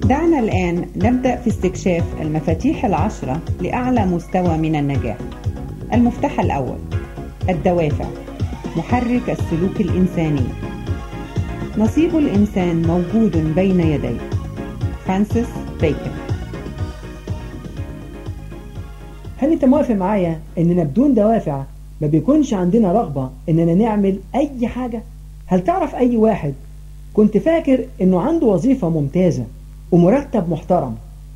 دعنا الآن نبدأ في استكشاف المفاتيح العشرة لأعلى مستوى من النجاح المفتاح الأول الدوافع محرك السلوك الإنساني نصيب الإنسان موجود بين يديه فرانسيس بيكن هل انت موافق معايا اننا بدون دوافع ما بيكونش عندنا رغبة اننا نعمل اي حاجة هل تعرف اي واحد كنت فاكر انه عنده وظيفة ممتازة ومرتب محترم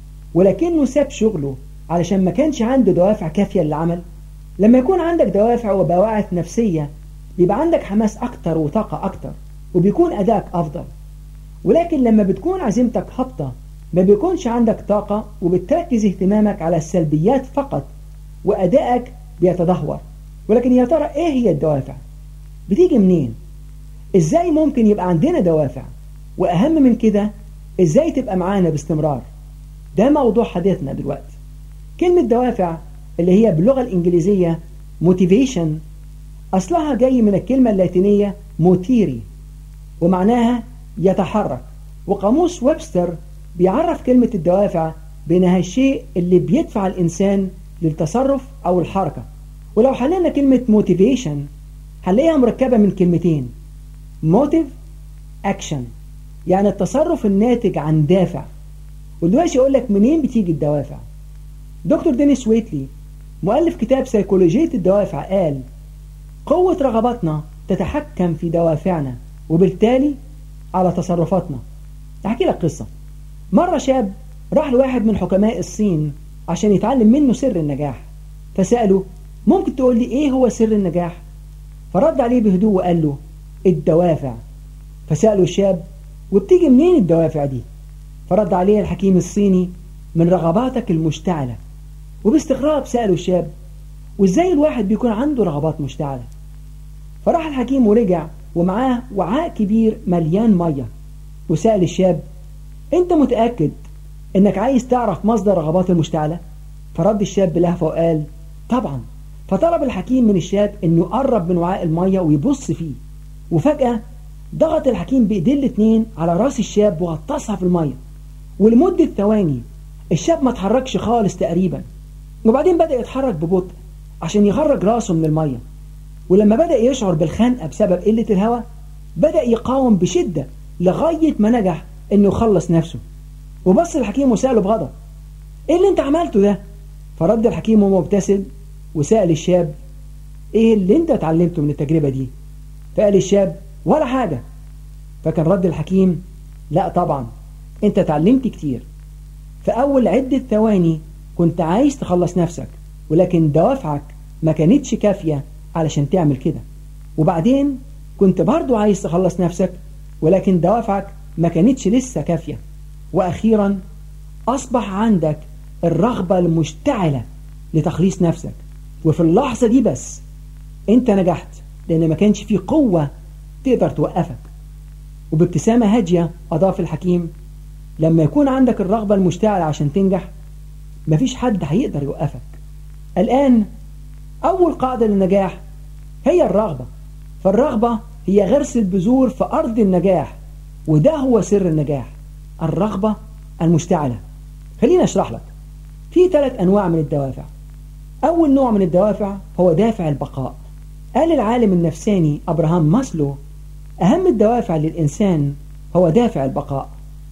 ولكنه ساب شغله علشان ما كانش عنده دوافع كافية للعمل لما يكون عندك دوافع وبواعث نفسية بيبقى عندك حماس أكتر وطاقة أكتر وبيكون أداك أفضل ولكن لما بتكون عزيمتك هابطة ما بيكونش عندك طاقة وبتركز اهتمامك على السلبيات فقط وأدائك بيتدهور ولكن يا ترى إيه هي الدوافع؟ بتيجي منين؟ إزاي ممكن يبقى عندنا دوافع؟ وأهم من كده إزاي تبقى معانا باستمرار؟ ده موضوع حديثنا دلوقتي كلمة دوافع اللي هي باللغة الإنجليزية motivation أصلها جاي من الكلمة اللاتينية موتيري ومعناها يتحرك وقاموس ويبستر بيعرف كلمة الدوافع بأنها الشيء اللي بيدفع الإنسان للتصرف أو الحركة ولو حللنا كلمة motivation هنلاقيها مركبة من كلمتين motive action يعني التصرف الناتج عن دافع ودلوقتي أقول لك منين بتيجي الدوافع دكتور دينيس ويتلي مؤلف كتاب سيكولوجية الدوافع قال قوة رغباتنا تتحكم في دوافعنا وبالتالي على تصرفاتنا أحكي لك قصة مرة شاب راح لواحد من حكماء الصين عشان يتعلم منه سر النجاح فسأله ممكن تقول لي إيه هو سر النجاح فرد عليه بهدوء وقال له الدوافع فسأله الشاب وبتيجي منين الدوافع دي فرد عليه الحكيم الصيني من رغباتك المشتعلة وباستغراب سأله الشاب وإزاي الواحد بيكون عنده رغبات مشتعلة فراح الحكيم ورجع ومعاه وعاء كبير مليان مية وسأل الشاب أنت متأكد أنك عايز تعرف مصدر رغبات المشتعلة فرد الشاب بلهفة وقال طبعا فطلب الحكيم من الشاب أنه يقرب من وعاء المية ويبص فيه وفجأة ضغط الحكيم بإيديه الاتنين على راس الشاب وغطسها في المية ولمدة ثواني الشاب ما اتحركش خالص تقريبا وبعدين بدأ يتحرك ببطء عشان يخرج راسه من المية ولما بدأ يشعر بالخنقة بسبب قلة الهواء بدأ يقاوم بشدة لغاية ما نجح انه يخلص نفسه وبص الحكيم وسأله بغضب ايه اللي انت عملته ده فرد الحكيم وهو مبتسم وسأل الشاب ايه اللي انت اتعلمته من التجربة دي فقال الشاب ولا حاجة فكان رد الحكيم لا طبعا انت اتعلمت كتير في أول عدة ثواني كنت عايز تخلص نفسك ولكن دوافعك ما كانتش كافية علشان تعمل كده وبعدين كنت برضو عايز تخلص نفسك ولكن دوافعك ما كانتش لسه كافية وأخيرا أصبح عندك الرغبة المشتعلة لتخليص نفسك وفي اللحظة دي بس انت نجحت لأن ما كانش في قوة تقدر توقفك وبابتسامة هادية أضاف الحكيم لما يكون عندك الرغبة المشتعلة عشان تنجح مفيش حد هيقدر يوقفك الآن أول قاعدة للنجاح هي الرغبة فالرغبة هي غرس البذور في أرض النجاح وده هو سر النجاح الرغبة المشتعلة خلينا أشرح لك في ثلاث أنواع من الدوافع أول نوع من الدوافع هو دافع البقاء قال العالم النفساني أبراهام ماسلو أهم الدوافع للإنسان هو دافع البقاء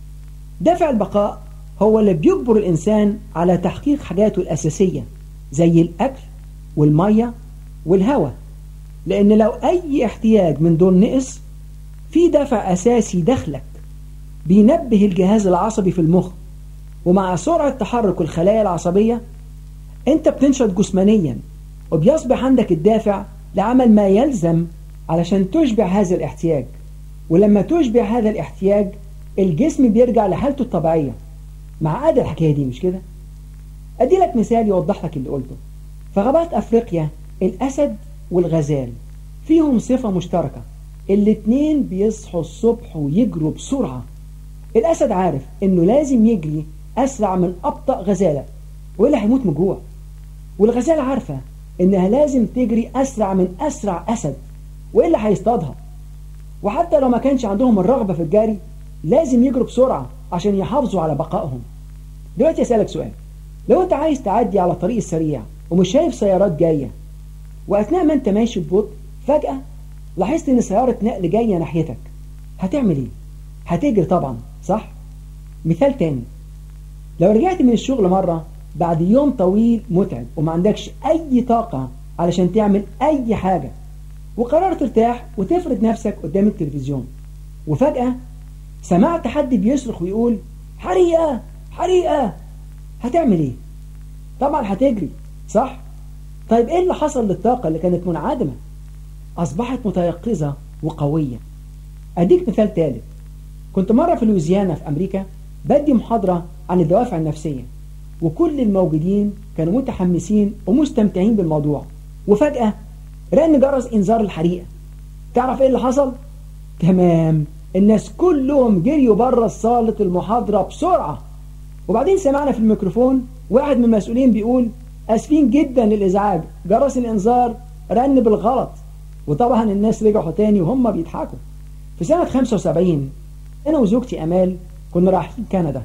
دافع البقاء هو اللي بيجبر الإنسان على تحقيق حاجاته الأساسية زي الأكل والمية والهواء لأن لو أي احتياج من دول نقص في دافع أساسي دخلك بينبه الجهاز العصبي في المخ ومع سرعة تحرك الخلايا العصبية أنت بتنشط جسمانيا وبيصبح عندك الدافع لعمل ما يلزم علشان تشبع هذا الاحتياج ولما تشبع هذا الاحتياج الجسم بيرجع لحالته الطبيعية معقدة الحكاية دي مش كده أدي لك مثال يوضح لك اللي قلته في غابات أفريقيا الأسد والغزال فيهم صفة مشتركة الاتنين بيصحوا الصبح ويجروا بسرعة الأسد عارف إنه لازم يجري أسرع من أبطأ غزالة وإلا هيموت من جوع والغزالة عارفة إنها لازم تجري أسرع من أسرع أسد وإلا هيصطادها وحتى لو ما كانش عندهم الرغبة في الجري لازم يجروا بسرعة عشان يحافظوا على بقائهم دلوقتي أسألك سؤال لو أنت عايز تعدي على الطريق السريع ومش شايف سيارات جاية وأثناء ما أنت ماشي ببطء فجأة لاحظت إن سيارة نقل جاية ناحيتك هتعمل إيه؟ هتجري طبعا صح؟ مثال تاني لو رجعت من الشغل مرة بعد يوم طويل متعب وما عندكش أي طاقة علشان تعمل أي حاجة وقررت ترتاح وتفرد نفسك قدام التلفزيون وفجأة سمعت حد بيصرخ ويقول حريقة حريقة هتعمل ايه طبعا هتجري صح طيب ايه اللي حصل للطاقة اللي كانت منعدمة اصبحت متيقظة وقوية اديك مثال ثالث كنت مرة في لويزيانا في امريكا بدي محاضرة عن الدوافع النفسية وكل الموجودين كانوا متحمسين ومستمتعين بالموضوع وفجأة رن جرس انذار الحريقة تعرف ايه اللي حصل تمام الناس كلهم جريوا بره صالة المحاضرة بسرعة وبعدين سمعنا في الميكروفون واحد من المسؤولين بيقول اسفين جدا للازعاج جرس الانذار رن بالغلط وطبعا الناس رجعوا تاني وهم بيضحكوا في سنة 75 انا وزوجتي امال كنا رايحين كندا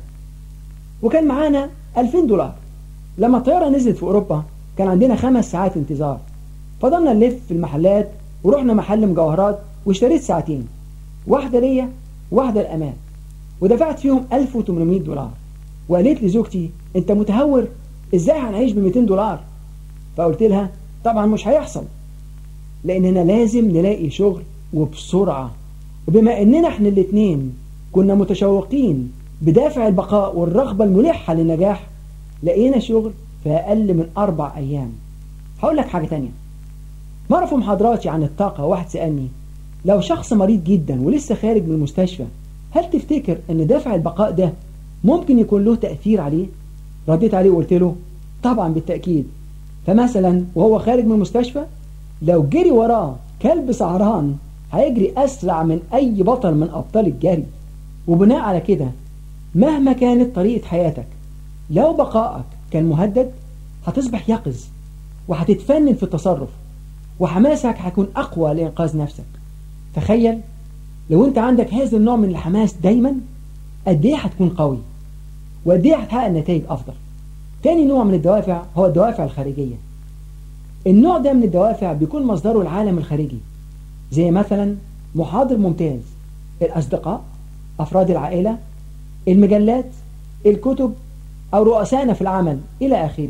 وكان معانا 2000 دولار لما الطيارة نزلت في اوروبا كان عندنا خمس ساعات انتظار فضلنا نلف في المحلات ورحنا محل مجوهرات واشتريت ساعتين واحدة ليا واحدة الأمان ودفعت فيهم 1800 دولار وقالت لي زوجتي انت متهور ازاي هنعيش ب 200 دولار فقلت لها طبعا مش هيحصل لاننا لازم نلاقي شغل وبسرعة وبما اننا احنا الاتنين كنا متشوقين بدافع البقاء والرغبة الملحة للنجاح لقينا شغل في اقل من اربع ايام هقول لك حاجة تانية مرة في محاضراتي عن الطاقة واحد سألني لو شخص مريض جدا ولسه خارج من المستشفى هل تفتكر ان دافع البقاء ده ممكن يكون له تأثير عليه رديت عليه وقلت له طبعا بالتأكيد فمثلا وهو خارج من المستشفى لو جري وراه كلب سعران هيجري أسرع من أي بطل من أبطال الجري وبناء على كده مهما كانت طريقة حياتك لو بقائك كان مهدد هتصبح يقظ وهتتفنن في التصرف وحماسك هيكون أقوى لإنقاذ نفسك تخيل لو انت عندك هذا النوع من الحماس دايما قد ايه هتكون قوي وقد ايه هتحقق نتائج افضل تاني نوع من الدوافع هو الدوافع الخارجية النوع ده من الدوافع بيكون مصدره العالم الخارجي زي مثلا محاضر ممتاز الأصدقاء أفراد العائلة المجلات الكتب أو رؤسائنا في العمل إلى آخره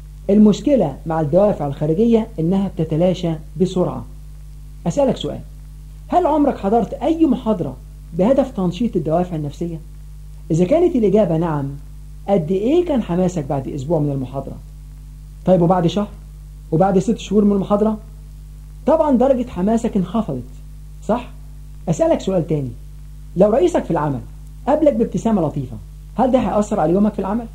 المشكلة مع الدوافع الخارجية إنها بتتلاشى بسرعة أسألك سؤال هل عمرك حضرت أي محاضرة بهدف تنشيط الدوافع النفسية؟ إذا كانت الإجابة نعم قد إيه كان حماسك بعد أسبوع من المحاضرة؟ طيب وبعد شهر؟ وبعد ست شهور من المحاضرة؟ طبعا درجة حماسك انخفضت صح؟ أسألك سؤال تاني لو رئيسك في العمل قابلك بابتسامة لطيفة هل ده هيأثر على يومك في العمل؟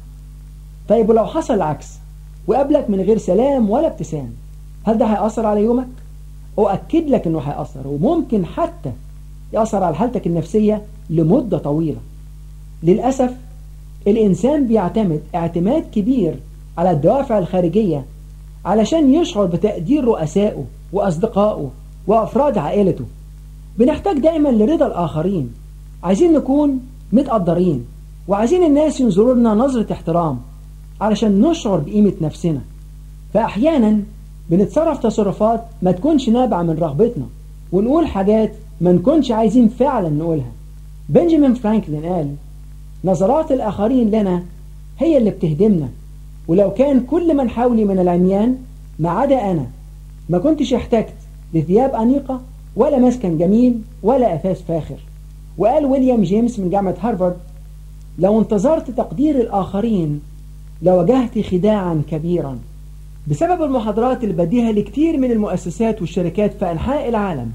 طيب ولو حصل العكس وقابلك من غير سلام ولا ابتسام هل ده هيأثر على يومك؟ أؤكد لك أنه هيأثر وممكن حتى يأثر على حالتك النفسية لمدة طويلة للأسف الإنسان بيعتمد اعتماد كبير على الدوافع الخارجية علشان يشعر بتقدير رؤسائه وأصدقائه وأفراد عائلته بنحتاج دائما لرضا الآخرين عايزين نكون متقدرين وعايزين الناس ينظروا لنا نظرة احترام علشان نشعر بقيمة نفسنا فأحيانا بنتصرف تصرفات ما تكونش نابعة من رغبتنا ونقول حاجات ما نكونش عايزين فعلا نقولها بنجامين فرانكلين قال نظرات الآخرين لنا هي اللي بتهدمنا ولو كان كل من حولي من العميان ما عدا أنا ما كنتش احتجت لثياب أنيقة ولا مسكن جميل ولا أثاث فاخر وقال ويليام جيمس من جامعة هارفارد لو انتظرت تقدير الآخرين لواجهت خداعا كبيرا بسبب المحاضرات اللي بديها لكتير من المؤسسات والشركات في أنحاء العالم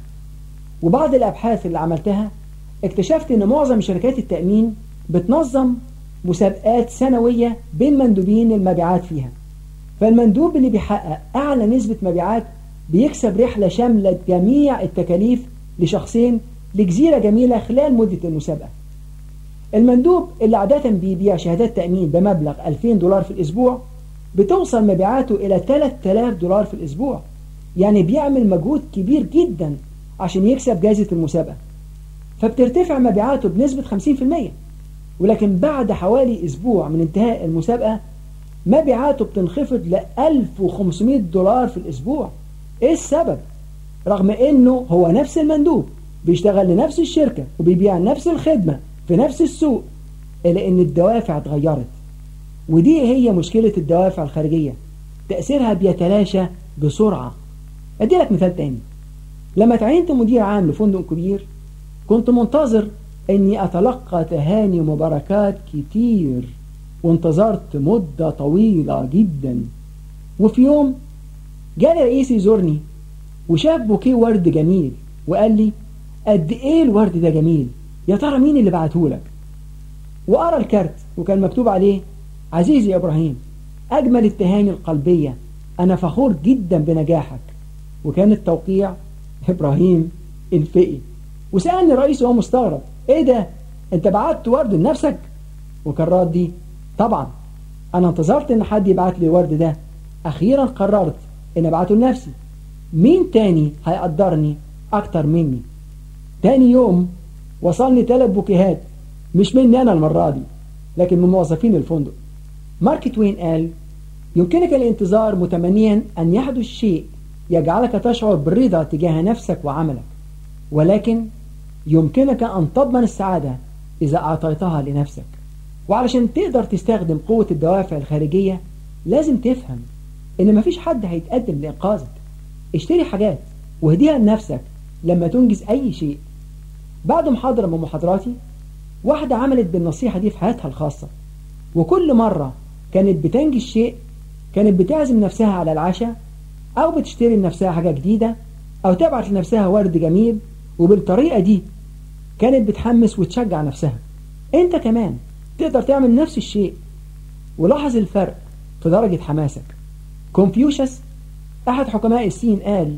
وبعض الأبحاث اللي عملتها اكتشفت أن معظم شركات التأمين بتنظم مسابقات سنوية بين مندوبين المبيعات فيها فالمندوب اللي بيحقق أعلى نسبة مبيعات بيكسب رحلة شاملة جميع التكاليف لشخصين لجزيرة جميلة خلال مدة المسابقة المندوب اللي عادة بيبيع شهادات تأمين بمبلغ 2000 دولار في الأسبوع بتوصل مبيعاته إلى 3000 دولار في الأسبوع يعني بيعمل مجهود كبير جدا عشان يكسب جائزة المسابقة فبترتفع مبيعاته بنسبة 50% ولكن بعد حوالي أسبوع من انتهاء المسابقة مبيعاته بتنخفض ل 1500 دولار في الأسبوع إيه السبب؟ رغم إنه هو نفس المندوب بيشتغل لنفس الشركة وبيبيع نفس الخدمة في نفس السوق إلا إن الدوافع اتغيرت ودي هي مشكلة الدوافع الخارجية تأثيرها بيتلاشى بسرعة أدي لك مثال تاني لما تعينت مدير عام لفندق كبير كنت منتظر أني أتلقى تهاني ومباركات كتير وانتظرت مدة طويلة جدا وفي يوم جالي رئيسي يزورني وشاف بوكيه ورد جميل وقال لي قد ايه الورد ده جميل يا ترى مين اللي بعته لك وقرا الكارت وكان مكتوب عليه عزيزي يا ابراهيم اجمل التهاني القلبيه انا فخور جدا بنجاحك وكان التوقيع ابراهيم الفقي وسالني الرئيس وهو مستغرب ايه ده انت بعت ورد لنفسك وكان ردي طبعا انا انتظرت ان حد يبعت لي الورد ده اخيرا قررت ان ابعته لنفسي مين تاني هيقدرني اكتر مني تاني يوم وصلني ثلاث بوكيهات مش مني انا المرة دي لكن من موظفين الفندق مارك توين قال يمكنك الانتظار متمنيا أن يحدث شيء يجعلك تشعر بالرضا تجاه نفسك وعملك ولكن يمكنك أن تضمن السعادة إذا أعطيتها لنفسك وعلشان تقدر تستخدم قوة الدوافع الخارجية لازم تفهم إن مفيش حد هيتقدم لإنقاذك اشتري حاجات واهديها لنفسك لما تنجز أي شيء بعد محاضرة من محاضراتي واحدة عملت بالنصيحة دي في حياتها الخاصة وكل مرة كانت بتنجز شيء كانت بتعزم نفسها على العشاء أو بتشتري لنفسها حاجة جديدة أو تبعت لنفسها ورد جميل وبالطريقة دي كانت بتحمس وتشجع نفسها أنت كمان تقدر تعمل نفس الشيء ولاحظ الفرق في درجة حماسك كونفيوشس أحد حكماء الصين قال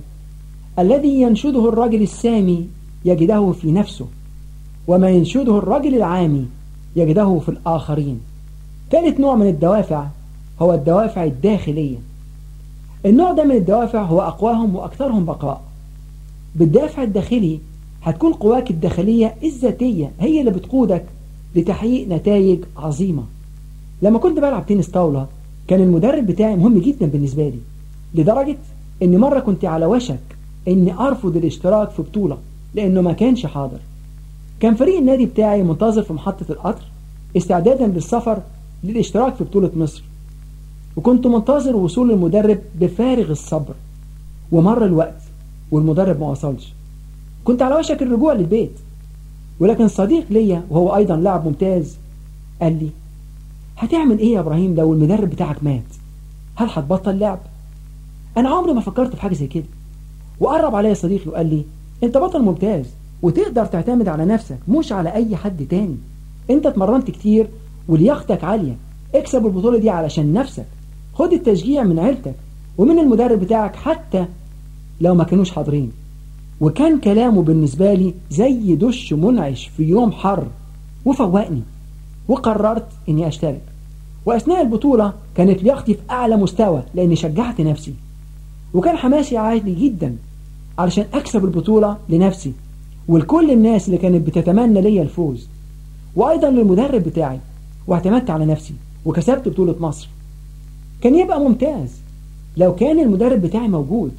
الذي ينشده الرجل السامي يجده في نفسه وما ينشده الرجل العامي يجده في الآخرين ثالث نوع من الدوافع هو الدوافع الداخلية النوع ده من الدوافع هو أقواهم وأكثرهم بقاء بالدافع الداخلي هتكون قواك الداخلية الذاتية هي اللي بتقودك لتحقيق نتائج عظيمة لما كنت بلعب تنس طاولة كان المدرب بتاعي مهم جدا بالنسبة لي لدرجة ان مرة كنت على وشك اني ارفض الاشتراك في بطولة لانه ما كانش حاضر كان فريق النادي بتاعي منتظر في محطة القطر استعدادا للسفر للاشتراك في بطولة مصر وكنت منتظر وصول المدرب بفارغ الصبر ومر الوقت والمدرب ما وصلش كنت على وشك الرجوع للبيت ولكن صديق ليا وهو أيضا لاعب ممتاز قال لي هتعمل ايه يا ابراهيم لو المدرب بتاعك مات هل هتبطل لعب انا عمري ما فكرت في حاجة زي كده وقرب عليا صديقي وقال لي انت بطل ممتاز وتقدر تعتمد على نفسك مش على اي حد تاني انت اتمرنت كتير ولياقتك عالية اكسب البطولة دي علشان نفسك خد التشجيع من عيلتك ومن المدرب بتاعك حتى لو ما كانوش حاضرين وكان كلامه بالنسبة لي زي دش منعش في يوم حر وفوقني وقررت اني اشترك واثناء البطولة كانت لياقتي في اعلى مستوى لاني شجعت نفسي وكان حماسي عالي جدا علشان اكسب البطولة لنفسي ولكل الناس اللي كانت بتتمنى ليا الفوز وايضا للمدرب بتاعي واعتمدت على نفسي وكسبت بطولة مصر كان يبقى ممتاز لو كان المدرب بتاعي موجود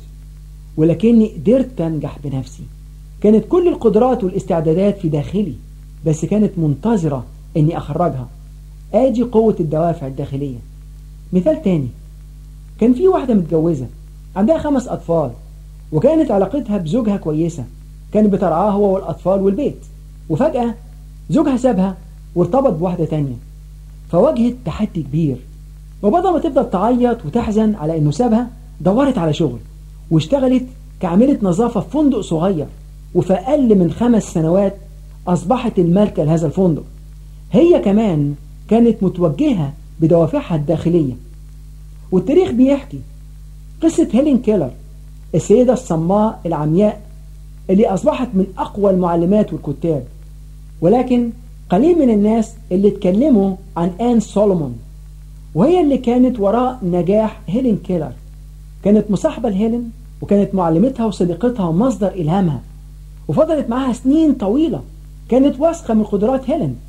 ولكني قدرت أنجح بنفسي كانت كل القدرات والاستعدادات في داخلي بس كانت منتظرة أني أخرجها آجي قوة الدوافع الداخلية مثال تاني كان في واحدة متجوزة عندها خمس أطفال وكانت علاقتها بزوجها كويسة كانت بترعاه هو والأطفال والبيت وفجأة زوجها سابها وارتبط بواحدة تانية فواجهت تحدي كبير وبدل ما تفضل تعيط وتحزن على انه سابها دورت على شغل واشتغلت كعاملة نظافة في فندق صغير وفي أقل من خمس سنوات أصبحت المالكة لهذا الفندق هي كمان كانت متوجهة بدوافعها الداخلية والتاريخ بيحكي قصة هيلين كيلر السيدة الصماء العمياء اللي أصبحت من أقوى المعلمات والكتاب ولكن قليل من الناس اللي اتكلموا عن آن سولومون وهي اللي كانت وراء نجاح هيلين كيلر كانت مصاحبة لهيلين وكانت معلمتها وصديقتها ومصدر إلهامها وفضلت معاها سنين طويلة كانت واثقة من قدرات هيلين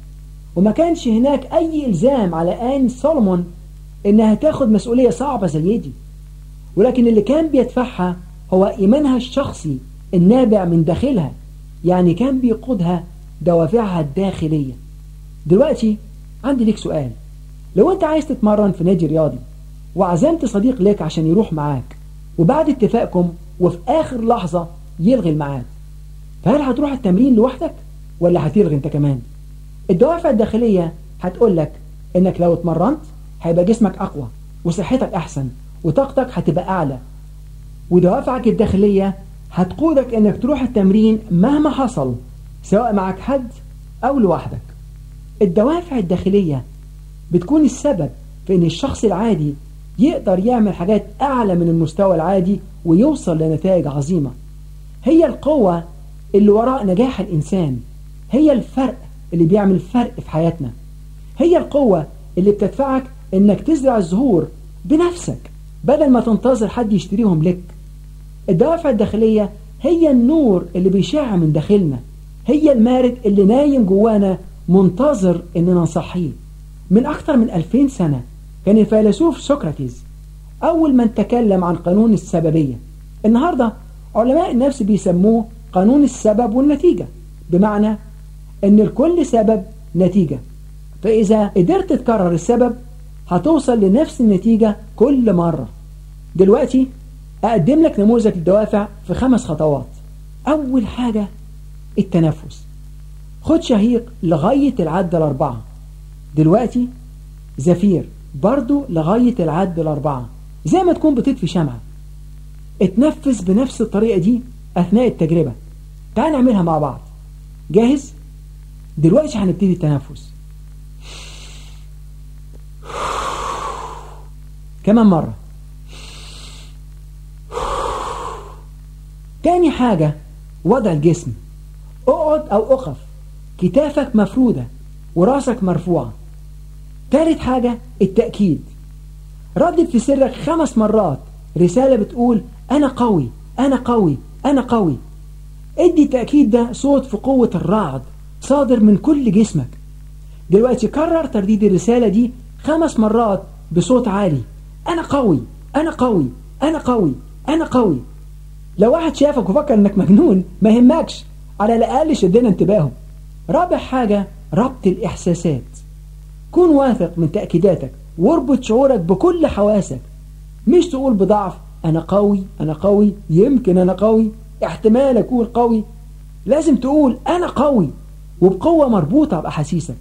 وما كانش هناك أي إلزام على آن سولomon إنها تاخد مسؤولية صعبة زي دي ولكن اللي كان بيدفعها هو إيمانها الشخصي النابع من داخلها يعني كان بيقودها دوافعها الداخلية دلوقتي عندي ليك سؤال لو انت عايز تتمرن في نادي رياضي وعزمت صديق لك عشان يروح معاك وبعد اتفاقكم وفي آخر لحظة يلغي الميعاد فهل هتروح التمرين لوحدك ولا هتلغي انت كمان الدوافع الداخلية هتقول لك انك لو اتمرنت هيبقى جسمك اقوى وصحتك احسن وطاقتك هتبقى اعلى ودوافعك الداخلية هتقودك انك تروح التمرين مهما حصل سواء معك حد او لوحدك الدوافع الداخلية بتكون السبب في ان الشخص العادي يقدر يعمل حاجات اعلى من المستوى العادي ويوصل لنتائج عظيمة هي القوة اللي وراء نجاح الانسان هي الفرق اللي بيعمل فرق في حياتنا هي القوة اللي بتدفعك انك تزرع الزهور بنفسك بدل ما تنتظر حد يشتريهم لك الدوافع الداخلية هي النور اللي بيشع من داخلنا هي المارد اللي نايم جوانا منتظر اننا نصحيه من اكثر من 2000 سنة كان الفيلسوف سقراطيس اول من تكلم عن قانون السببية النهاردة علماء النفس بيسموه قانون السبب والنتيجة بمعنى ان لكل سبب نتيجة فاذا قدرت تكرر السبب هتوصل لنفس النتيجة كل مرة دلوقتي أقدم لك نموذج الدوافع في خمس خطوات أول حاجة التنفس خد شهيق لغاية العد الأربعة دلوقتي زفير برضو لغاية العد الأربعة زي ما تكون بتطفي شمعة اتنفس بنفس الطريقة دي أثناء التجربة تعال نعملها مع بعض جاهز؟ دلوقتي هنبتدي التنفس كمان مرة تاني حاجة وضع الجسم اقعد او اقف كتافك مفرودة وراسك مرفوعة تالت حاجة التأكيد ردد في سرك خمس مرات رسالة بتقول أنا قوي أنا قوي أنا قوي ادي التأكيد ده صوت في قوة الرعد صادر من كل جسمك دلوقتي كرر ترديد الرسالة دي خمس مرات بصوت عالي أنا قوي أنا قوي أنا قوي أنا قوي لو واحد شافك وفكر إنك مجنون ما يهمكش على الأقل شدنا انتباهه رابع حاجة ربط الإحساسات كون واثق من تأكيداتك واربط شعورك بكل حواسك مش تقول بضعف أنا قوي أنا قوي يمكن أنا قوي احتمال أكون قوي لازم تقول أنا قوي وبقوة مربوطة بأحاسيسك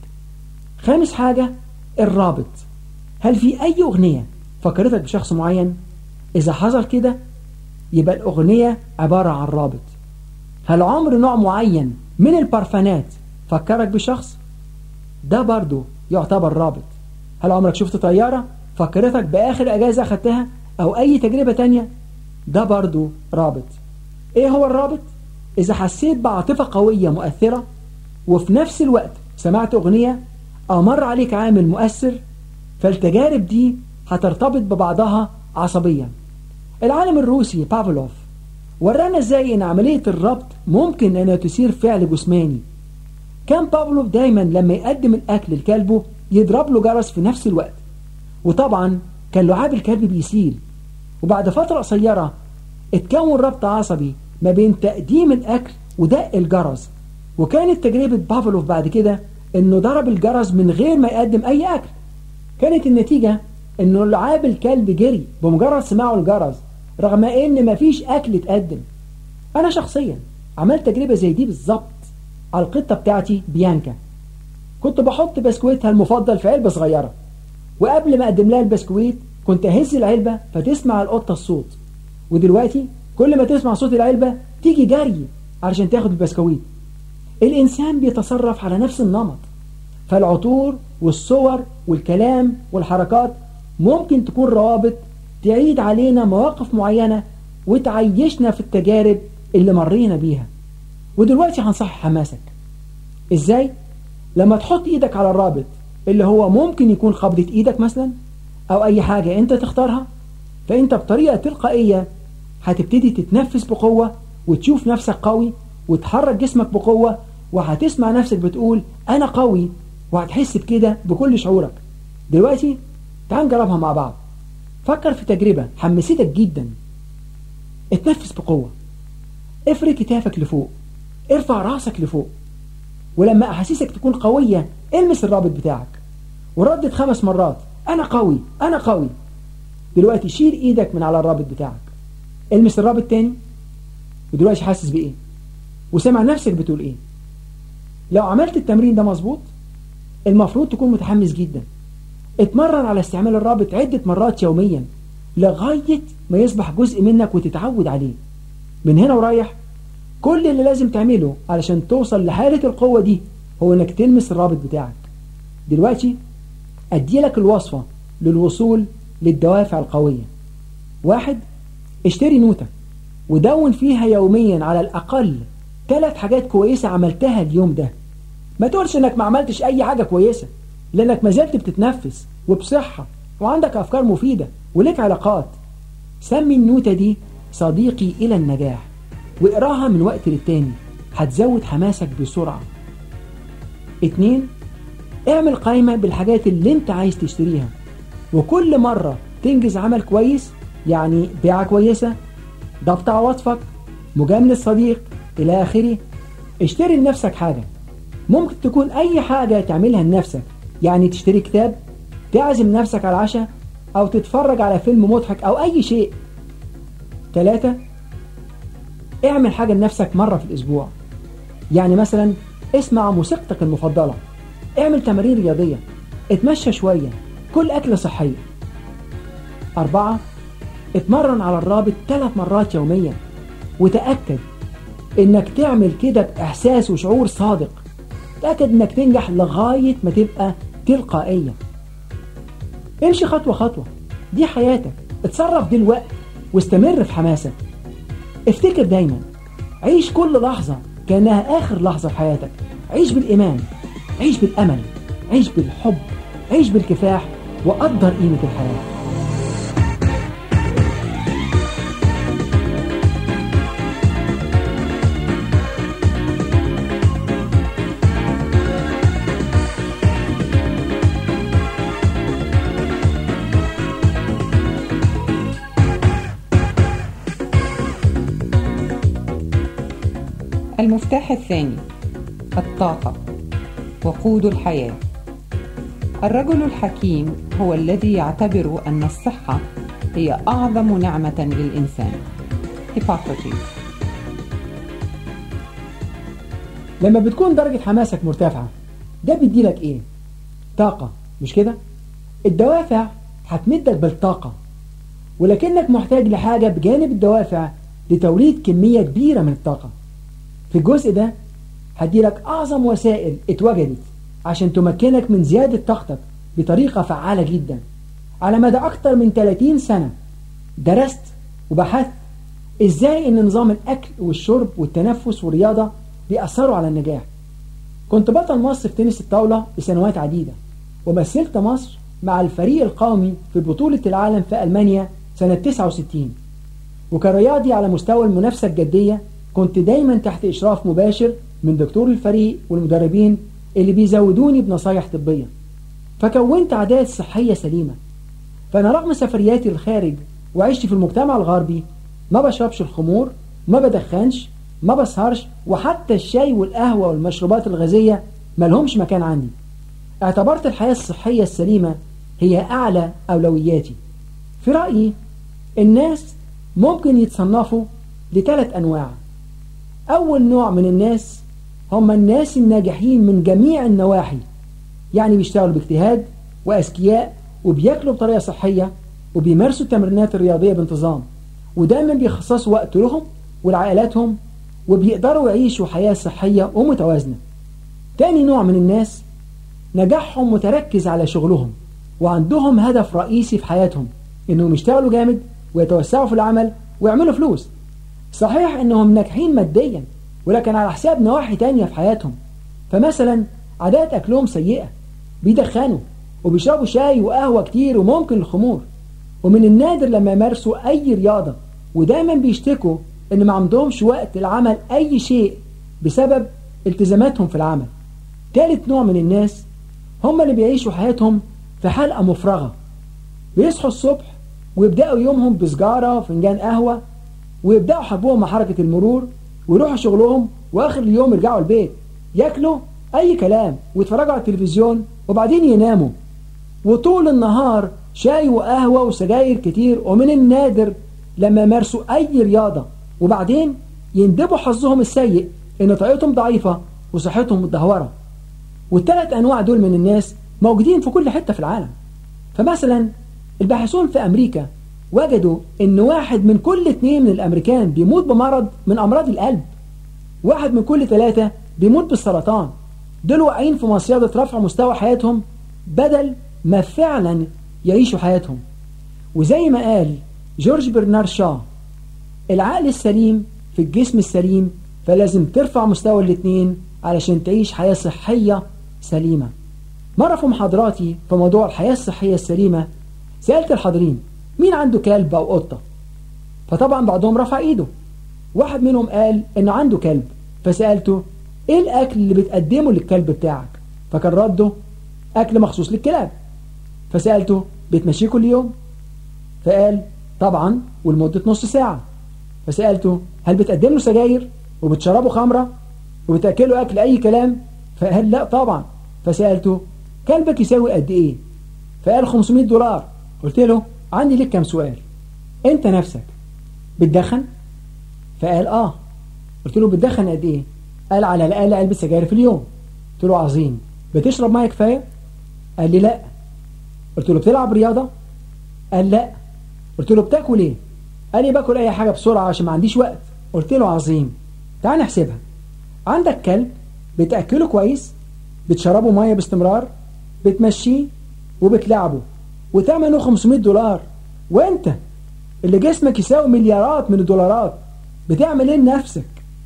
خامس حاجة الرابط هل في أي أغنية فكرتك بشخص معين إذا حصل كده يبقى الأغنية عبارة عن رابط هل عمر نوع معين من البرفانات فكرك بشخص ده برضو يعتبر رابط هل عمرك شفت طيارة فكرتك بآخر أجازة أخدتها أو أي تجربة تانية ده برضو رابط إيه هو الرابط؟ إذا حسيت بعاطفة قوية مؤثرة وفي نفس الوقت سمعت أغنية أو مر عليك عامل مؤثر فالتجارب دي هترتبط ببعضها عصبيا العالم الروسي بافلوف ورانا ازاي ان عملية الربط ممكن انها تثير فعل جسماني كان بافلوف دايما لما يقدم الاكل لكلبه يضرب له جرس في نفس الوقت وطبعا كان لعاب الكلب بيسيل وبعد فترة قصيرة اتكون ربط عصبي ما بين تقديم الاكل ودق الجرس وكانت تجربة بافلوف بعد كده انه ضرب الجرس من غير ما يقدم اي اكل كانت النتيجة انه لعاب الكلب جري بمجرد سماعه الجرس رغم ان مفيش اكل اتقدم انا شخصيا عملت تجربة زي دي بالظبط على القطة بتاعتي بيانكا كنت بحط بسكويتها المفضل في علبة صغيرة وقبل ما اقدم لها البسكويت كنت اهز العلبة فتسمع القطة الصوت ودلوقتي كل ما تسمع صوت العلبة تيجي جري علشان تاخد البسكويت الإنسان بيتصرف على نفس النمط فالعطور والصور والكلام والحركات ممكن تكون روابط تعيد علينا مواقف معينة وتعيشنا في التجارب اللي مرينا بيها ودلوقتي هنصحح حماسك ازاي؟ لما تحط ايدك على الرابط اللي هو ممكن يكون قبضة ايدك مثلا او اي حاجة انت تختارها فانت بطريقة تلقائية هتبتدي تتنفس بقوة وتشوف نفسك قوي وتحرك جسمك بقوة وهتسمع نفسك بتقول أنا قوي وهتحس بكده بكل شعورك دلوقتي تعال نجربها مع بعض فكر في تجربة حمستك جدا اتنفس بقوة افرد كتافك لفوق ارفع راسك لفوق ولما أحاسيسك تكون قوية المس الرابط بتاعك وردد خمس مرات أنا قوي أنا قوي دلوقتي شيل إيدك من على الرابط بتاعك المس الرابط تاني ودلوقتي حاسس بإيه وسمع نفسك بتقول إيه لو عملت التمرين ده مظبوط المفروض تكون متحمس جدا اتمرن على استعمال الرابط عدة مرات يوميا لغاية ما يصبح جزء منك وتتعود عليه من هنا ورايح كل اللي لازم تعمله علشان توصل لحالة القوة دي هو انك تلمس الرابط بتاعك دلوقتي اديلك الوصفة للوصول للدوافع القوية واحد اشتري نوتة ودون فيها يوميا على الأقل ثلاث حاجات كويسة عملتها اليوم ده ما تقولش انك ما عملتش اي حاجة كويسة لانك ما زلت بتتنفس وبصحة وعندك افكار مفيدة ولك علاقات سمي النوتة دي صديقي الى النجاح واقراها من وقت للتاني هتزود حماسك بسرعة اتنين اعمل قائمة بالحاجات اللي انت عايز تشتريها وكل مرة تنجز عمل كويس يعني بيعة كويسة ضبط عواطفك مجاملة صديق إلى آخره اشتري لنفسك حاجة ممكن تكون أي حاجة تعملها لنفسك يعني تشتري كتاب تعزم نفسك على العشاء أو تتفرج على فيلم مضحك أو أي شيء ثلاثة اعمل حاجة لنفسك مرة في الأسبوع يعني مثلا اسمع موسيقتك المفضلة اعمل تمارين رياضية اتمشى شوية كل أكلة صحية أربعة اتمرن على الرابط ثلاث مرات يوميا وتأكد انك تعمل كده بإحساس وشعور صادق تأكد انك تنجح لغاية ما تبقى تلقائية امشي خطوة خطوة دي حياتك اتصرف دلوقتي واستمر في حماسك افتكر دايما عيش كل لحظة كأنها آخر لحظة في حياتك عيش بالإيمان عيش بالأمل عيش بالحب عيش بالكفاح وقدر قيمة الحياة المفتاح الثاني الطاقة وقود الحياة الرجل الحكيم هو الذي يعتبر أن الصحة هي أعظم نعمة للإنسان هيبوكراتيس لما بتكون درجة حماسك مرتفعة ده بيديلك ايه طاقة مش كده الدوافع هتمدك بالطاقة ولكنك محتاج لحاجة بجانب الدوافع لتوليد كمية كبيرة من الطاقة في الجزء ده هديلك أعظم وسائل اتوجدت عشان تمكنك من زيادة طاقتك بطريقة فعالة جدا على مدى أكتر من 30 سنة درست وبحثت إزاي إن نظام الأكل والشرب والتنفس والرياضة بيأثروا على النجاح كنت بطل مصر في تنس الطاولة لسنوات عديدة ومثلت مصر مع الفريق القومي في بطولة العالم في ألمانيا سنة 69 وكرياضي على مستوى المنافسة الجدية كنت دايما تحت إشراف مباشر من دكتور الفريق والمدربين اللي بيزودوني بنصايح طبية فكونت عادات صحية سليمة فأنا رغم سفرياتي للخارج وعشت في المجتمع الغربي ما بشربش الخمور ما بدخنش ما بسهرش وحتى الشاي والقهوة والمشروبات الغازية ملهمش مكان عندي اعتبرت الحياة الصحية السليمة هي أعلى أولوياتي في رأيي الناس ممكن يتصنفوا لثلاث أنواع أول نوع من الناس هم الناس الناجحين من جميع النواحي يعني بيشتغلوا باجتهاد وأذكياء وبياكلوا بطريقة صحية وبيمارسوا التمرينات الرياضية بانتظام ودايما بيخصصوا وقت لهم ولعائلاتهم وبيقدروا يعيشوا حياة صحية ومتوازنة تاني نوع من الناس نجاحهم متركز على شغلهم وعندهم هدف رئيسي في حياتهم انهم يشتغلوا جامد ويتوسعوا في العمل ويعملوا فلوس صحيح انهم ناجحين ماديا ولكن على حساب نواحي تانية في حياتهم فمثلا عادات اكلهم سيئة بيدخنوا وبيشربوا شاي وقهوة كتير وممكن الخمور ومن النادر لما يمارسوا اي رياضة ودايما بيشتكوا ان ما عندهمش وقت لعمل اي شيء بسبب التزاماتهم في العمل ثالث نوع من الناس هم اللي بيعيشوا حياتهم في حلقة مفرغة بيصحوا الصبح ويبدأوا يومهم بسجارة وفنجان قهوة ويبدأوا حربهم مع حركة المرور ويروحوا شغلهم وآخر اليوم يرجعوا البيت ياكلوا أي كلام ويتفرجوا على التلفزيون وبعدين يناموا وطول النهار شاي وقهوة وسجاير كتير ومن النادر لما يمارسوا أي رياضة وبعدين يندبوا حظهم السيء إن طاقتهم ضعيفة وصحتهم متدهورة والثلاث أنواع دول من الناس موجودين في كل حتة في العالم فمثلا الباحثون في أمريكا وجدوا إن واحد من كل اثنين من الأمريكان بيموت بمرض من أمراض القلب واحد من كل ثلاثة بيموت بالسرطان دول واقعين في مصيدة رفع مستوى حياتهم بدل ما فعلا يعيشوا حياتهم وزي ما قال جورج برنار شا العقل السليم في الجسم السليم فلازم ترفع مستوى الاثنين علشان تعيش حياة صحية سليمة مرة في محاضراتي في موضوع الحياة الصحية السليمة سألت الحاضرين مين عنده كلب أو قطة فطبعا بعضهم رفع ايده واحد منهم قال انه عنده كلب فسألته ايه الاكل اللي بتقدمه للكلب بتاعك فكان رده اكل مخصوص للكلاب فسألته بتمشيه كل يوم فقال طبعا ولمدة نص ساعة فسألته هل بتقدم له سجاير وبتشربه خمرة وبتأكله أكل أي كلام فقال لا طبعا فسألته كلبك يساوي قد إيه فقال 500 دولار قلت له عندي لك كم سؤال أنت نفسك بتدخن فقال آه قلت له بتدخن قد إيه قال على الأقل علبة سجاير في اليوم قلت له عظيم بتشرب ميه كفاية قال لي لا قلت له بتلعب رياضة قال لا قلت له بتاكل ايه قال لي باكل اي حاجة بسرعة عشان ما عنديش وقت قلت له عظيم تعال نحسبها عندك كلب بتأكله كويس بتشربه مية باستمرار بتمشيه وبتلعبه وثمنه 500 دولار وانت اللي جسمك يساوي مليارات من الدولارات بتعمل ايه لنفسك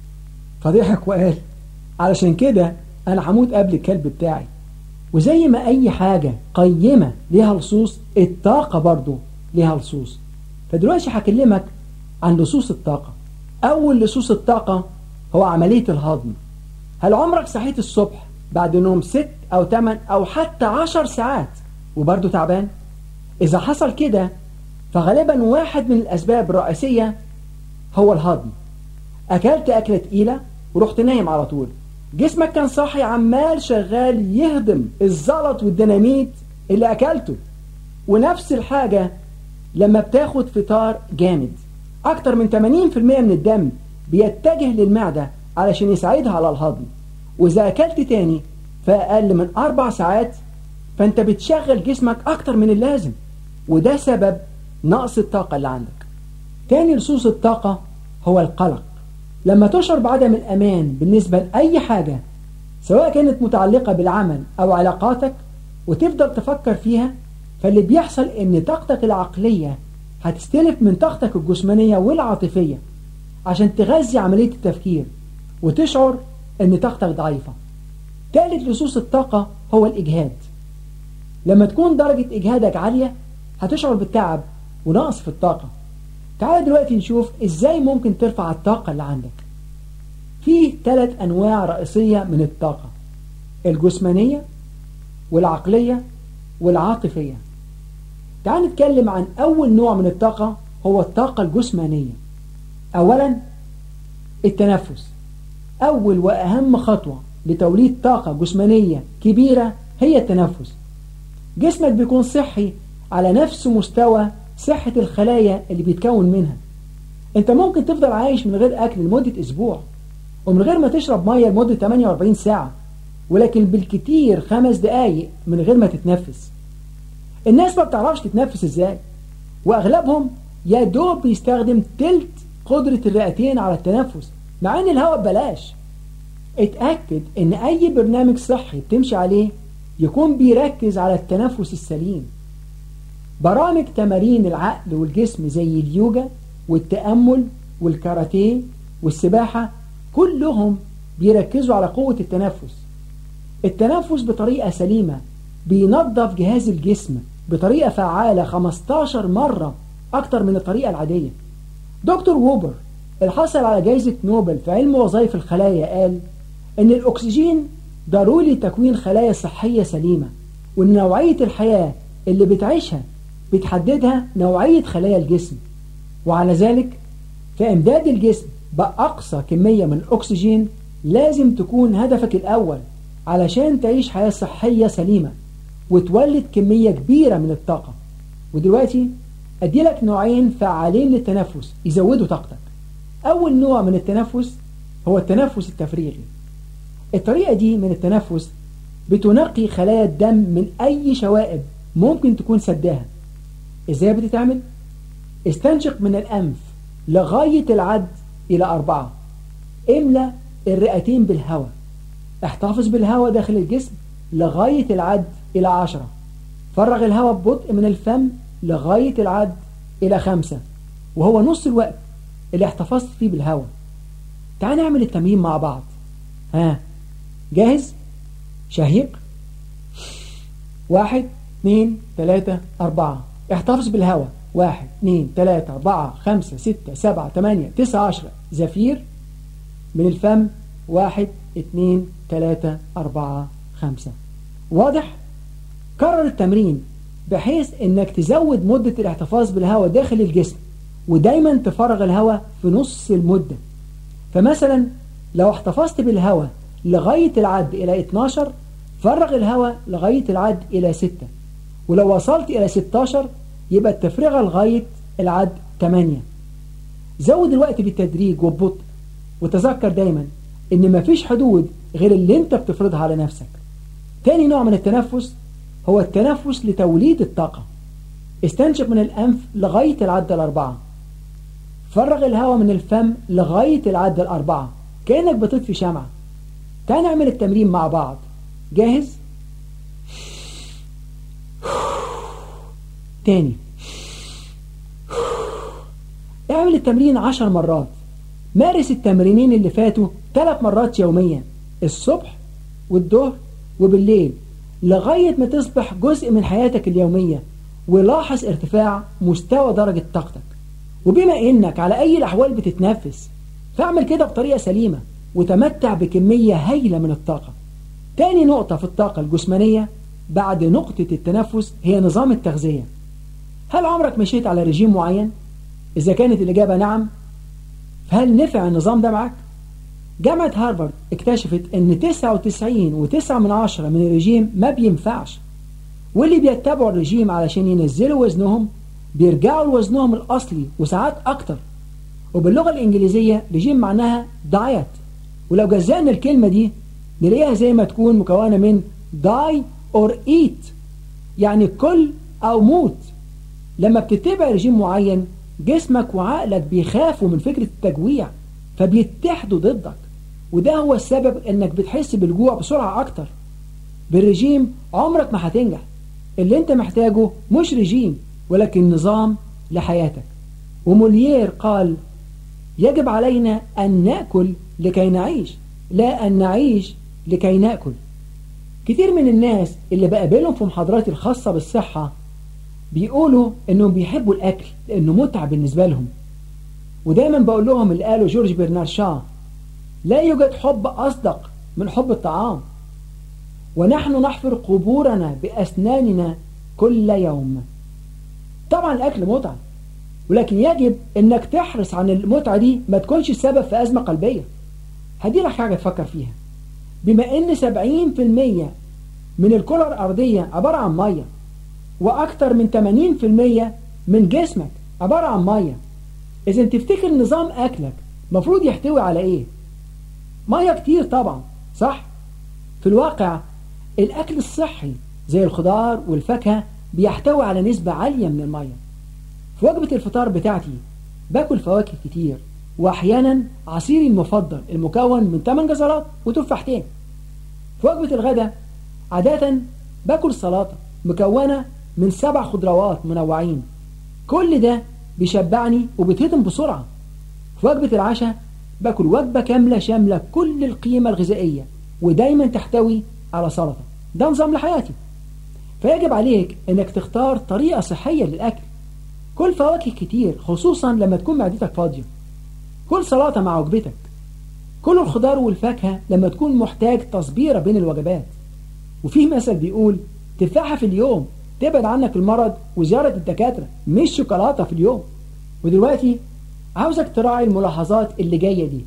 فضحك وقال علشان كده انا هموت قبل الكلب بتاعي وزي ما اي حاجة قيمة ليها لصوص الطاقة برضو ليها لصوص فدلوقتي هكلمك عن لصوص الطاقة اول لصوص الطاقة هو عملية الهضم هل عمرك صحيت الصبح بعد نوم ست او تمن او حتى عشر ساعات وبرضو تعبان اذا حصل كده فغالبا واحد من الاسباب الرئيسية هو الهضم اكلت اكلة تقيلة ورحت نايم على طول جسمك كان صاحي عمال شغال يهضم الزلط والديناميت اللي اكلته ونفس الحاجة لما بتاخد فطار جامد اكتر من 80% من الدم بيتجه للمعدة علشان يساعدها على الهضم واذا اكلت تاني في اقل من اربع ساعات فانت بتشغل جسمك اكتر من اللازم وده سبب نقص الطاقة اللي عندك تاني لصوص الطاقة هو القلق لما تشعر بعدم الأمان بالنسبة لأي حاجة سواء كانت متعلقة بالعمل أو علاقاتك وتفضل تفكر فيها فاللي بيحصل إن طاقتك العقلية هتستلف من طاقتك الجسمانية والعاطفية عشان تغذي عملية التفكير وتشعر إن طاقتك ضعيفة ثالث لصوص الطاقة هو الإجهاد لما تكون درجة إجهادك عالية هتشعر بالتعب ونقص في الطاقة تعال دلوقتي نشوف ازاي ممكن ترفع الطاقة اللي عندك في ثلاث انواع رئيسية من الطاقة الجسمانية والعقلية والعاطفية تعال نتكلم عن اول نوع من الطاقة هو الطاقة الجسمانية اولا التنفس اول واهم خطوة لتوليد طاقة جسمانية كبيرة هي التنفس جسمك بيكون صحي على نفس مستوى صحة الخلايا اللي بيتكون منها انت ممكن تفضل عايش من غير اكل لمدة اسبوع ومن غير ما تشرب مية لمدة 48 ساعة ولكن بالكتير خمس دقايق من غير ما تتنفس الناس ما بتعرفش تتنفس ازاي واغلبهم يا دوب بيستخدم تلت قدرة الرئتين على التنفس مع ان الهواء ببلاش اتأكد ان اي برنامج صحي بتمشي عليه يكون بيركز على التنفس السليم برامج تمارين العقل والجسم زي اليوجا والتأمل والكاراتيه والسباحة كلهم بيركزوا على قوة التنفس التنفس بطريقة سليمة بينظف جهاز الجسم بطريقة فعالة 15 مرة أكتر من الطريقة العادية دكتور ووبر الحصل على جائزة نوبل في علم وظائف الخلايا قال إن الأكسجين ضروري لتكوين خلايا صحية سليمة وإن نوعية الحياة اللي بتعيشها بتحددها نوعية خلايا الجسم وعلى ذلك فإمداد الجسم بأقصى كمية من الأكسجين لازم تكون هدفك الأول علشان تعيش حياة صحية سليمة وتولد كمية كبيرة من الطاقة ودلوقتي أديلك نوعين فعالين للتنفس يزودوا طاقتك أول نوع من التنفس هو التنفس التفريغي الطريقة دي من التنفس بتنقي خلايا الدم من أي شوائب ممكن تكون سداها إزاي بتتعمل؟ استنشق من الأنف لغاية العد إلى أربعة املى الرئتين بالهواء احتفظ بالهواء داخل الجسم لغاية العد إلى عشرة فرغ الهواء ببطء من الفم لغاية العد إلى خمسة وهو نص الوقت اللي احتفظت فيه بالهواء تعال نعمل التمرين مع بعض ها جاهز شهيق واحد اثنين ثلاثة أربعة احتفظ بالهواء واحد اثنين ثلاثة أربعة خمسة ستة سبعة ثمانية تسعة عشرة زفير من الفم واحد اثنين ثلاثة أربعة خمسة واضح؟ كرر التمرين بحيث انك تزود مدة الاحتفاظ بالهواء داخل الجسم ودايما تفرغ الهواء في نص المدة فمثلا لو احتفظت بالهواء لغاية العد إلى 12 فرغ الهواء لغاية العد إلى 6 ولو وصلت إلى 16 يبقى التفريغ لغاية العد 8 زود الوقت بالتدريج وببطء وتذكر دايما ان مفيش حدود غير اللي انت بتفرضها على نفسك تاني نوع من التنفس هو التنفس لتوليد الطاقة استنشق من الأنف لغاية العد الأربعة فرغ الهواء من الفم لغاية العد الأربعة كأنك بتطفي شمعة تعال نعمل التمرين مع بعض جاهز؟ تاني اعمل التمرين عشر مرات مارس التمرينين اللي فاتوا ثلاث مرات يوميا الصبح والظهر وبالليل لغاية ما تصبح جزء من حياتك اليومية ولاحظ ارتفاع مستوى درجة طاقتك وبما انك على اي الاحوال بتتنفس فاعمل كده بطريقة سليمة وتمتع بكمية هائلة من الطاقة تاني نقطة في الطاقة الجسمانية بعد نقطة التنفس هي نظام التغذية هل عمرك مشيت على رجيم معين؟ إذا كانت الإجابة نعم فهل نفع النظام ده معك؟ جامعة هارفارد اكتشفت ان 99 و9 من عشرة من الرجيم ما بينفعش واللي بيتبعوا الرجيم علشان ينزلوا وزنهم بيرجعوا لوزنهم الأصلي وساعات أكتر وباللغة الإنجليزية رجيم معناها دايت ولو جزأنا الكلمة دي نلاقيها زي ما تكون مكونة من die or eat يعني كل أو موت لما بتتبع رجيم معين جسمك وعقلك بيخافوا من فكرة التجويع فبيتحدوا ضدك وده هو السبب انك بتحس بالجوع بسرعة اكتر بالرجيم عمرك ما هتنجح اللي انت محتاجه مش رجيم ولكن نظام لحياتك وموليير قال يجب علينا أن نأكل لكي نعيش لا أن نعيش لكي نأكل كتير من الناس اللي بقابلهم في محاضراتي الخاصة بالصحة بيقولوا انهم بيحبوا الاكل لانه متعب بالنسبة لهم ودايما بقول لهم اللي قاله جورج برنار شا لا يوجد حب أصدق من حب الطعام ونحن نحفر قبورنا بأسناننا كل يوم طبعا الأكل متعة ولكن يجب أنك تحرص عن المتعة دي ما تكونش السبب في أزمة قلبية هدي لك حاجة تفكر فيها بما أن 70% من الكرة الأرضية عبارة عن مية وأكثر من 80% من جسمك عبارة عن مية إذا تفتكر نظام أكلك مفروض يحتوي على إيه مية كتير طبعا صح في الواقع الأكل الصحي زي الخضار والفاكهة بيحتوي على نسبة عالية من المية في وجبة الفطار بتاعتي باكل فواكه كتير وأحيانا عصيري المفضل المكون من 8 جزرات وتفاحتين في وجبة الغداء عادة باكل سلطة مكونة من سبع خضروات منوعين كل ده بيشبعني وبيتهضم بسرعة في وجبة العشاء باكل وجبة كاملة شاملة كل القيمة الغذائية ودايما تحتوي على سلطة ده نظام لحياتي فيجب عليك انك تختار طريقة صحية للأكل كل فواكه كتير خصوصا لما تكون معدتك فاضية كل سلطة مع وجبتك كل الخضار والفاكهة لما تكون محتاج تصبيرة بين الوجبات وفيه مثل بيقول تفاحة في اليوم تبعد عنك المرض وزيارة الدكاترة مش شوكولاتة في اليوم ودلوقتي عاوزك تراعي الملاحظات اللي جاية دي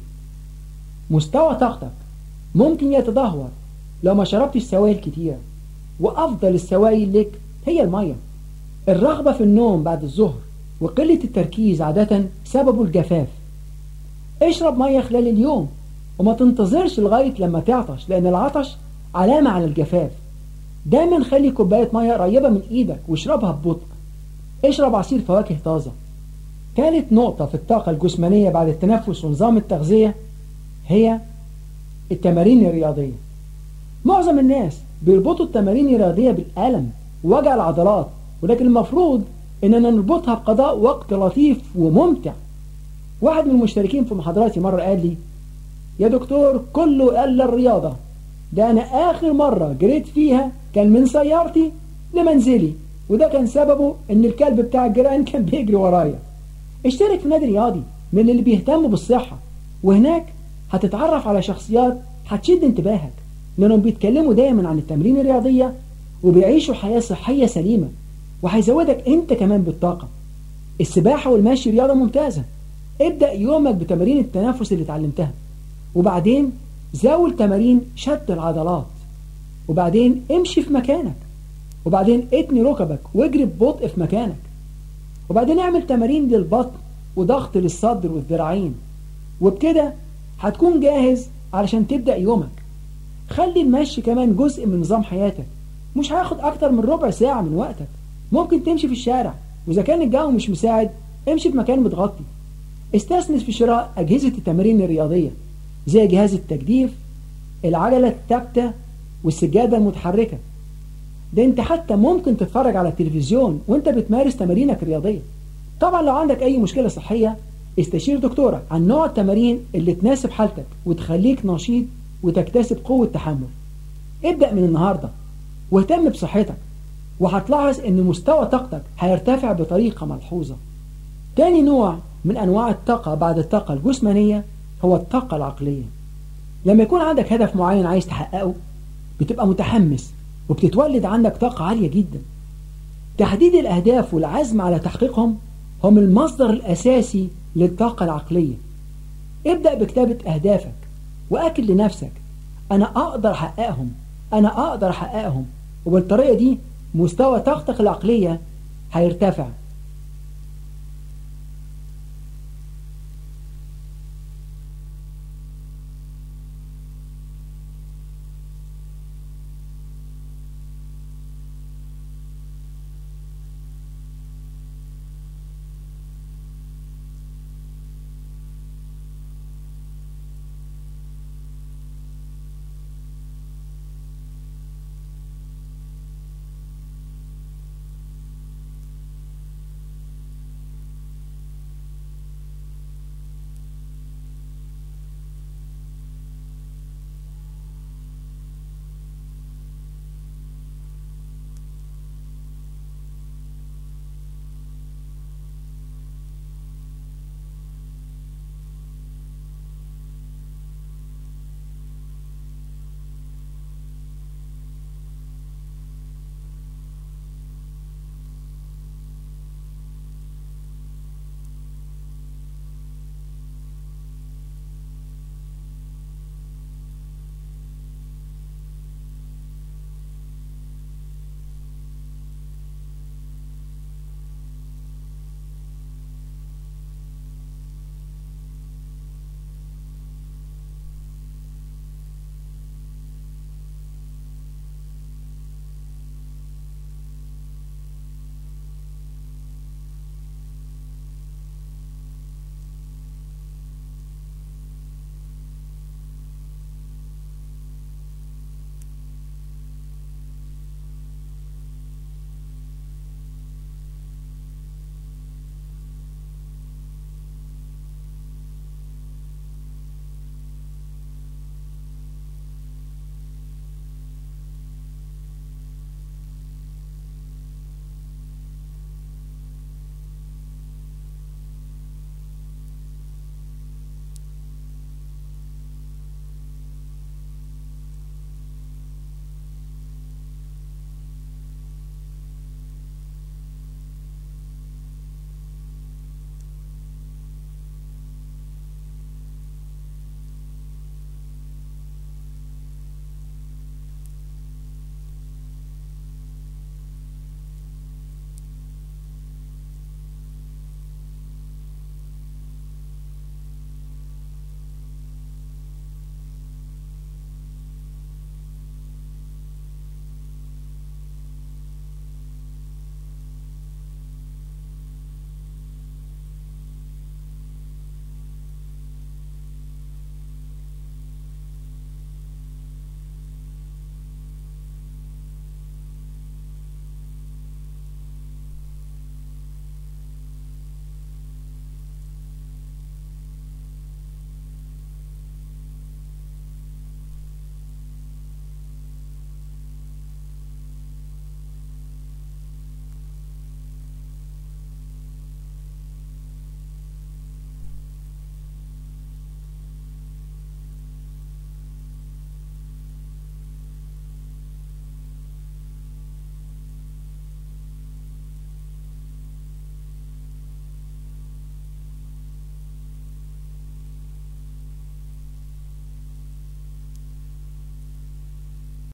مستوى طاقتك ممكن يتدهور لو ما شربتش سوائل كتير وأفضل السوائل لك هي المية الرغبة في النوم بعد الظهر وقلة التركيز عادة سببه الجفاف اشرب مية خلال اليوم وما تنتظرش لغاية لما تعطش لأن العطش علامة على الجفاف دايما خلي كوباية مية قريبة من ايدك واشربها ببطء اشرب عصير فواكه طازة ثالث نقطة في الطاقة الجسمانية بعد التنفس ونظام التغذية هي التمارين الرياضية معظم الناس بيربطوا التمارين الرياضية بالألم ووجع العضلات ولكن المفروض اننا نربطها بقضاء وقت لطيف وممتع واحد من المشتركين في محاضراتي مرة قال لي يا دكتور كله إلا الرياضة ده أنا آخر مرة جريت فيها كان من سيارتي لمنزلي وده كان سببه ان الكلب بتاع الجيران كان بيجري ورايا اشترك في نادي رياضي من اللي بيهتموا بالصحة وهناك هتتعرف على شخصيات هتشد انتباهك لانهم بيتكلموا دايما عن التمرين الرياضية وبيعيشوا حياة صحية سليمة وهيزودك انت كمان بالطاقة السباحة والمشي رياضة ممتازة ابدأ يومك بتمارين التنفس اللي اتعلمتها وبعدين زاول تمارين شد العضلات وبعدين امشي في مكانك وبعدين اتني ركبك واجري ببطء في مكانك وبعدين اعمل تمارين للبطن وضغط للصدر والذراعين وبكده هتكون جاهز علشان تبدأ يومك خلي المشي كمان جزء من نظام حياتك مش هياخد أكتر من ربع ساعة من وقتك ممكن تمشي في الشارع وإذا كان الجو مش مساعد امشي في مكان متغطي استثمر في شراء أجهزة التمارين الرياضية زي جهاز التجديف العجلة الثابتة والسجادة المتحركة ده انت حتى ممكن تتفرج على التلفزيون وانت بتمارس تمارينك الرياضية طبعا لو عندك اي مشكلة صحية استشير دكتورك عن نوع التمارين اللي تناسب حالتك وتخليك نشيط وتكتسب قوة تحمل ابدأ من النهاردة واهتم بصحتك وهتلاحظ ان مستوى طاقتك هيرتفع بطريقة ملحوظة تاني نوع من انواع الطاقة بعد الطاقة الجسمانية هو الطاقة العقلية لما يكون عندك هدف معين عايز تحققه بتبقى متحمس وبتتولد عندك طاقة عالية جدا تحديد الأهداف والعزم على تحقيقهم هم المصدر الأساسي للطاقة العقلية ابدأ بكتابة أهدافك وأكد لنفسك أنا أقدر أحققهم أنا أقدر أحققهم وبالطريقة دي مستوى طاقتك العقلية هيرتفع